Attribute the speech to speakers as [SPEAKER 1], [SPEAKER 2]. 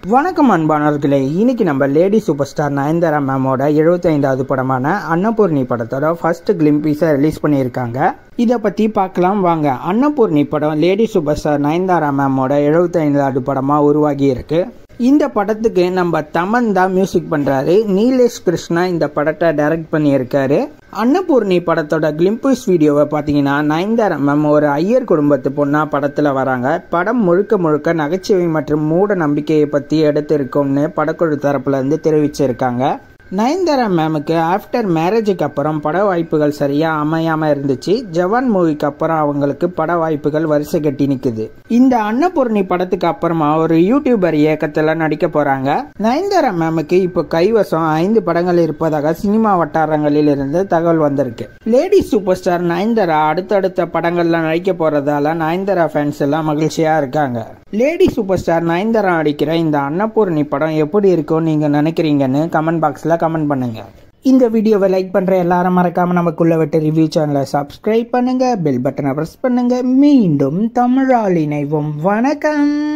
[SPEAKER 1] வணக்கம் அன்பானவர்களே இன்னைக்கு நம்ம லேடி சூப்பர் ஸ்டார் நயன்தாரா மேமோட 75வது படமான அன்னபூர்ணி படத்தோட ஃபர்ஸ்ட் கிளிம்பீஸை ரிலீஸ் பண்ணியிருக்காங்க இதை பற்றி பார்க்கலாம் வாங்க அன்னபூர்ணி படம் லேடி சூப்பர் ஸ்டார் நயன்தாரா மேமோட 75வது படமாக உருவாகி இருக்கு இந்த படத்துக்கு நம்ம தமன் தான் மியூசிக் பண்ணுறாரு நீலேஷ் கிருஷ்ணா இந்த படத்தை டைரக்ட் பண்ணியிருக்காரு அன்னபூர்ணி படத்தோட கிளிம்பஸ் வீடியோவை பார்த்தீங்கன்னா நயன்தாரா மேம் ஒரு ஐயர் குடும்பத்து பொண்ணா படத்தில் வராங்க படம் முழுக்க முழுக்க நகைச்சுவை மற்றும் மூட நம்பிக்கையை பற்றி எடுத்திருக்கும்னு படக்குழு தரப்புல இருந்து தெரிவிச்சிருக்காங்க நயன்தாரா மேமுக்கு ஆஃப்டர் மேரேஜுக்கு அப்புறம் பட வாய்ப்புகள் சரியா அமையாம இருந்துச்சு ஜவான் மூவிக்கு அப்புறம் அவங்களுக்கு பட வாய்ப்புகள் வரிசை கட்டி நிக்குது இந்த அன்னபூர்ணி படத்துக்கு அப்புறமா ஒரு யூடியூபர் இயக்கத்துல நடிக்க போறாங்க நயன்தாரா மேமுக்கு இப்போ கைவசம் ஐந்து படங்கள் இருப்பதாக சினிமா வட்டாரங்களில் இருந்து தகவல் வந்திருக்கு லேடி சூப்பர் ஸ்டார் நயன்தாரா அடுத்தடுத்த படங்கள்ல நடிக்க போறதால நயன்தாரா ஃபேன்ஸ் எல்லாம் மகிழ்ச்சியா இருக்காங்க லேடி சூப்பர் ஸ்டார் நயன்தாரா நடிக்கிற இந்த அன்னபூர்ணி படம் எப்படி இருக்கும்னு நீங்க நினைக்கிறீங்கன்னு கமெண்ட் பாக்ஸ்ல கமெண்ட் பண்ணுங்க இந்த வீடியோவை லைக் பண்ற எல்லாரும் மறக்காம நமக்குள்ள விட்டு ரிவ்யூ சேனலை சப்ஸ்கிரைப் பண்ணுங்க பெல் பட்டனை பிரஸ் பண்ணுங்க மீண்டும் தமிழால் இணைவோம் வணக்கம்